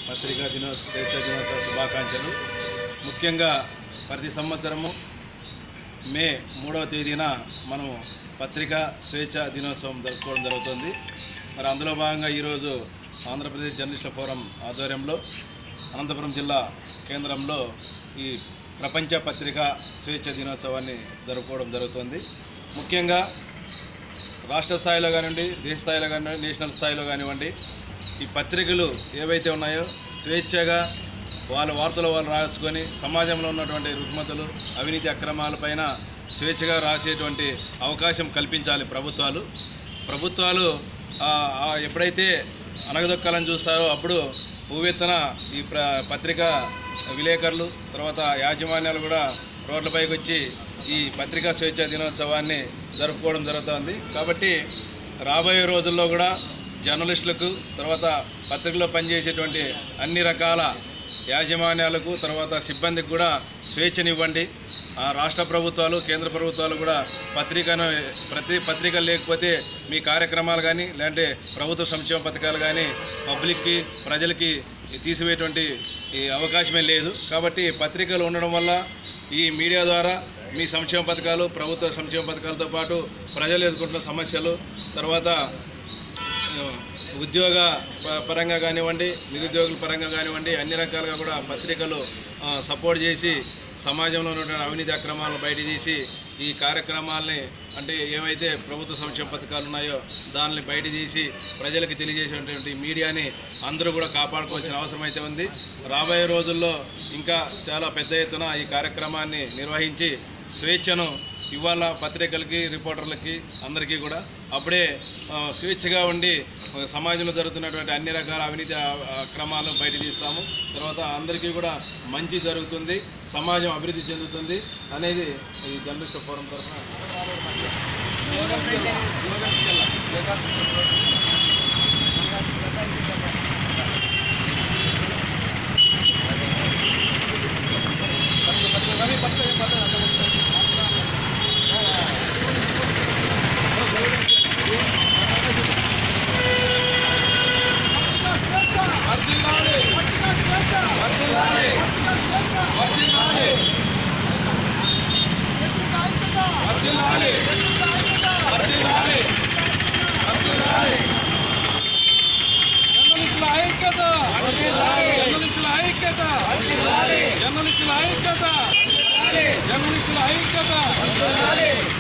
పత్రికా దినో స్వేచ్ఛ దినోత్సవ శుభాకాంక్షలు ముఖ్యంగా ప్రతి సంవత్సరము మే మూడవ తేదీన మనము పత్రికా స్వేచ్ఛ దినోత్సవం జరుపుకోవడం జరుగుతుంది మరి అందులో భాగంగా ఈరోజు ఆంధ్రప్రదేశ్ జర్నలిస్టుల ఫోరం ఆధ్వర్యంలో అనంతపురం జిల్లా కేంద్రంలో ఈ ప్రపంచ పత్రికా స్వేచ్ఛ దినోత్సవాన్ని జరుపుకోవడం జరుగుతుంది ముఖ్యంగా రాష్ట్ర స్థాయిలో కానివ్వండి దేశ స్థాయిలో కానివ్వండి నేషనల్ స్థాయిలో కానివ్వండి ఈ పత్రికలు ఏవైతే ఉన్నాయో స్వేచ్ఛగా వాళ్ళ వార్తలు వాళ్ళు రాసుకొని సమాజంలో ఉన్నటువంటి రుగ్మతలు అవినీతి అక్రమాలపైన స్వేచ్ఛగా రాసేటువంటి అవకాశం కల్పించాలి ప్రభుత్వాలు ప్రభుత్వాలు ఆ, ఆ, ఎప్పుడైతే అనగదొక్కాలని చూస్తారో అప్పుడు ఊవెత్తన ఈ ప్ర పత్రికా విలేకరులు తర్వాత యాజమాన్యాలు కూడా రోడ్లపైకి వచ్చి ఈ పత్రికా స్వేచ్ఛ దినోత్సవాన్ని జరుపుకోవడం జరుగుతుంది కాబట్టి రాబోయే రోజుల్లో కూడా జర్నలిస్టులకు తర్వాత పత్రికలో పనిచేసేటువంటి అన్ని రకాల యాజమాన్యాలకు తర్వాత సిబ్బందికి కూడా స్వేచ్ఛనివ్వండి ఆ రాష్ట్ర ప్రభుత్వాలు కేంద్ర ప్రభుత్వాలు కూడా పత్రికను ప్రతి పత్రిక లేకపోతే మీ కార్యక్రమాలు కానీ లేదంటే ప్రభుత్వ సంక్షేమ పథకాలు కానీ పబ్లిక్కి ప్రజలకి తీసివేటువంటి ఈ అవకాశమే లేదు కాబట్టి పత్రికలు ఉండడం వల్ల ఈ మీడియా ద్వారా మీ సంక్షేమ పథకాలు ప్రభుత్వ సంక్షేమ పథకాలతో పాటు ప్రజలు ఎదుర్కొంటున్న సమస్యలు తర్వాత ఆ, ఉద్యోగ ప- పరంగా కానివ్వండి నిరుద్యోగుల పరంగా కానివ్వండి అన్ని రకాలుగా కూడా పత్రికలు ఆ, సపోర్ట్ చేసి సమాజంలో ఉన్నటువంటి అవినీతి అక్రమాలను బయట తీసి ఈ కార్యక్రమాల్ని అంటే ఏవైతే ప్రభుత్వ సంక్షేమ పథకాలు ఉన్నాయో దాన్ని బయట తీసి ప్రజలకు తెలియజేసేటువంటి మీడియాని అందరూ కూడా కాపాడుకోవాల్సిన అవసరం అయితే ఉంది రాబోయే రోజుల్లో ఇంకా చాలా పెద్ద ఎత్తున ఈ కార్యక్రమాన్ని నిర్వహించి స్వేచ్ఛను ఇవాళ పత్రికలకి రిపోర్టర్లకి అందరికీ కూడా అప్పుడే ఆ, స్వేచ్ఛగా ఉండి ఆ, సమాజంలో జరుగుతున్నటువంటి అన్ని రకాల అవినీతి ఆ- అక్రమాలను బయట తీస్తాము తర్వాత అందరికీ కూడా మంచి జరుగుతుంది సమాజం అభివృద్ధి చెందుతుంది అనేది ఈ జర్నలిస్ట్ ఫోరం తరఫున జర్నలిస్టుల ఐక్యత జర్నలిస్టుల ఐక్యత జర్నలిస్టుల ఐక్యత జర్నలిస్టుల ఐక్యత